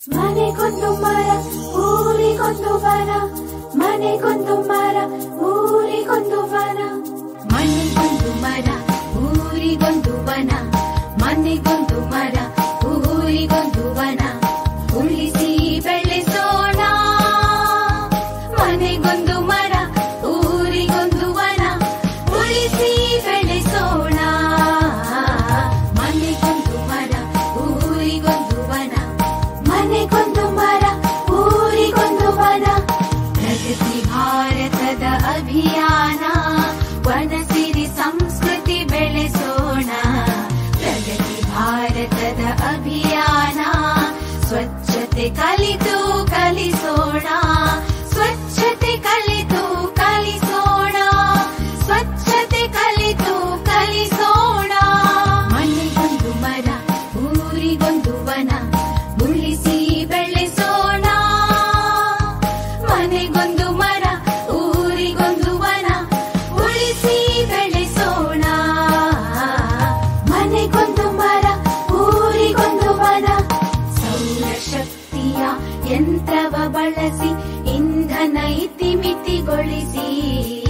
ಮನೆಗೊಂದು ಮರ ಊರಿಗೊಂದು ವನ ಮನೆಗೊಂದು ಮರ ಊರಿಗೊಂದು ವನ ಮನೆಗೊಂದು ಮರ ಊರಿಗೊಂದು ವನ ಮನೆಗೊಂದು ಮರ ಊರಿಗೊಂದು ವನ ಉಳಿಸಿ ಬೆಳೆಸೋಣ ಮನೆಗೊಂದು ಮರ ಊರಿಗೊಂದು ವನ ಉಳಿಸಿ ಬೆಳೆಸೋಣ ಮನೆಗೊಂದು ಮರ ಊರಿಗೊಂದು ವನ ಮನೆಗೊಂದು ಮರ ಊರಿಗೊಂದು ವನ ಪ್ರಗತಿ ಭಾರತದ ಅಭಿಯಾನ ವನಸಿರಿ ಸಂಸ್ಕೃತಿ ಬೆಳೆಸೋಣ ಪ್ರಗತಿ ಭಾರತದ ಅಭಿಯಾನ ಸ್ವಚ್ಛತೆ ಕಲಿತು ಕಲಿಸೋಣ ಸ್ವಚ್ಛತೆ ಕಲಿತು ಕಲಿಸೋಣ ಸ್ವಚ್ಛತೆ ಕಲಿತು ಕಲಿಸೋಣ ಮನೆಗೊಂದು ಮರ ಊರಿಗೊಂದು ವನ ಉಳಿಸಿ ಬೆಳೆಸೋಣ ಮನೆಗೊಂದು ಮರ ಊರಿಗೊಂದು ವನ ಉಳಿಸಿ ಬೆಳೆಸೋಣ ಮನೆಗೊಂದು ಮರ ಊರಿಗೊಂದು ವನ ಸೌರಶಕ್ತಿಯ ಯಂತ್ರವ ಬಳಸಿ ಇಂಧನ ಇತಿಮಿತಿಗೊಳಿಸಿ